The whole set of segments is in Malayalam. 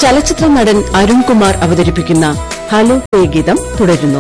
ചലച്ചിത്ര നടൻ അരുൺകുമാർ അവതരിപ്പിക്കുന്ന ഹലോ പേ ഗീതം തുടരുന്നു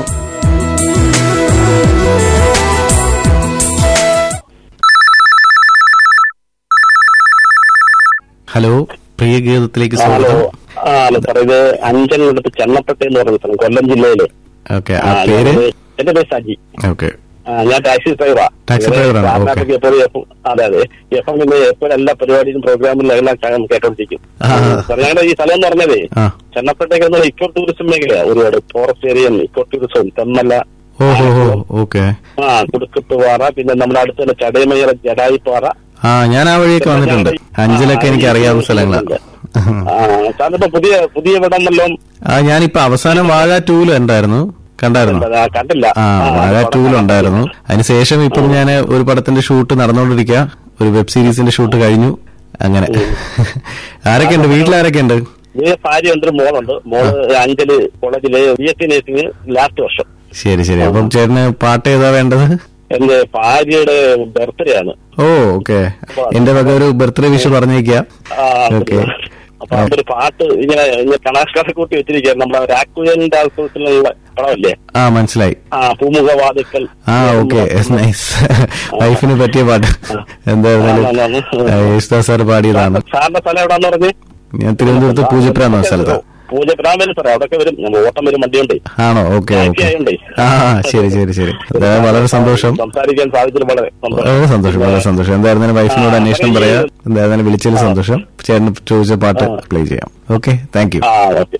ഹലോ പ്രിയ ഗീതത്തിലേക്ക് ഹലോ സ്വാഗതം ആ ഹലോ സാർ ഇത് അഞ്ചലിനടുത്ത് ചെന്നപ്പട്ട എന്ന് പറയുന്ന സ്ഥലം കൊല്ലം ജില്ലയില് ഓക്കെ ആ, ആ പേര് ഞാൻ- എന്റെ പേര് സജി ഓക്കെ ആ, ഞാൻ ടാക്സി ഡ്രൈവറാ ടാക്സി ഇങ്ങനെ ഡ്രൈവറാണ്, കാർണാടക എപ്പോഴും എപ്പം- അതെ അതെ എപ്പം പിന്നെ എപ്പോഴും എല്ലാ പരിപാടിയിലും പ്രോഗ്രാമിലും എല്ലാം ക- കേട്ടോണ്ടിരിക്കും ആ. സാർ ഞങ്ങളുടെ ഈ സ്ഥലം എന്ന് പറഞ്ഞതേ ആ ചെന്നപ്പട്ടേക്ക് എന്നുള്ള ഇക്കോ ടൂറിസം മേഖലയാ ഒരുപാട് ഫോറസ്റ്റ് ഏരിയയും ഇക്കോ ടൂറിസവും തെമ്മല ഓ ഹോ ഹോ ഓക്കെ ആ കുടുക്കത്തുപാറ പിന്നെ നമ്മുടെ അടുത്ത് തന്നെ ചടയമയ്യറ ജഡായിപ്പാറ ആ ഞാൻ ആ വഴിയൊക്കെ വന്നിട്ടുണ്ട് അഞ്ചലൊക്കെ എനിക്ക് അറിയാവുന്ന സ്ഥലങ്ങളാണ് ആ സാറിനിപ്പോ പുതിയ പുതിയ ഇവിടം വല്ലതും ആ ഞാനിപ്പോ അവസാനം വാഴ ടൂല് ഉണ്ടായിരുന്നു കണ്ടായിരുന്നു ആ, കണ്ടില്ല ആ വാഴ ടൂലുണ്ടായിരുന്നു അതിനുശേഷം ഇപ്പം ഞാൻ ഒരു പടത്തിന്റെ ഷൂട്ട് നടന്നുകൊണ്ടിരിക്കുക ഒരു വെബ് സീരീസിന്റെ ഷൂട്ട് കഴിഞ്ഞു അങ്ങനെ ആരൊക്കെ ഉണ്ട് വീട്ടിലാരൊക്കെ ഉണ്ട് ഈ ഭാര്യ ഉണ്ട് ഒരു മോളുണ്ട് മോള് അഞ്ചല് കോളേജില് B S C nursing last വർഷം ശരി ശരി അപ്പം ചേട്ടന് പാട്ട് ഏതാ വേണ്ടത് എന്റെ ഭാര്യയുടെ ബർത്ത്ഡേ ആണ് ഓ ഓക്കെ എന്റെ വക ഒരു ബർത്ത്ഡേ വിഷ് പറഞ്ഞേക്കുക ആ, ഓക്കെ അപ്പൊ അതൊരു പാട്ട് ഇങ്ങനെ ഇങ്ങനെ കണാഷ്കാരെ കൂട്ടി വെച്ചിരിക്കുകയാണ് നമ്മുടെ രാക്കുവിന്റെ ആവശ്യത്തിലുള്ള പടമല്ലേ ആ മനസ്സിലായി ആ പൂമുഖവാതിക്കൽ ആ ഓക്കെ നൈസ് വൈഫിന് പറ്റിയ പാട്ട് എന്തായിരുന്നാലും ആ, ആ, ആ. യേശുദാസ് സാർ പാടിയതാണ് സാറിന്റെ സ്ഥലം എവിടാന്ന് പറഞ്ഞ് ഞാൻ തിരുവനന്തപുരത്ത് പൂജപ്പുര എന്ന സ്ഥലത്ത് പൂജപ്പുരാൻ വരും സാറേ അവിടെയൊക്കെ വരും നമ്മൾ ഓട്ടം വരും വണ്ടിയുണ്ട് ആണോ ഓക്കെ ടാക്സി ഓക്കെ ആയതുകൊണ്ടേ. ആ ശരി ശരി ശരി എന്തായാലും വളരെ സന്തോഷം സംസാരിക്കാൻ സാധിച്ചത് വളരെ സന്തോഷം വളരെ സന്തോഷം വളരെ സന്തോഷം എന്തായിരുന്നാലും വൈഫിനോട് അന്വേഷണം പറയാം എന്തായിരുന്നാലും വിളിച്ചതിൽ സന്തോഷം ചേട്ടന് ചോദിച്ച പാട്ട് പ്ലേ ചെയ്യാം ഓക്കെ താങ്ക് യു ആ ഓക്കെ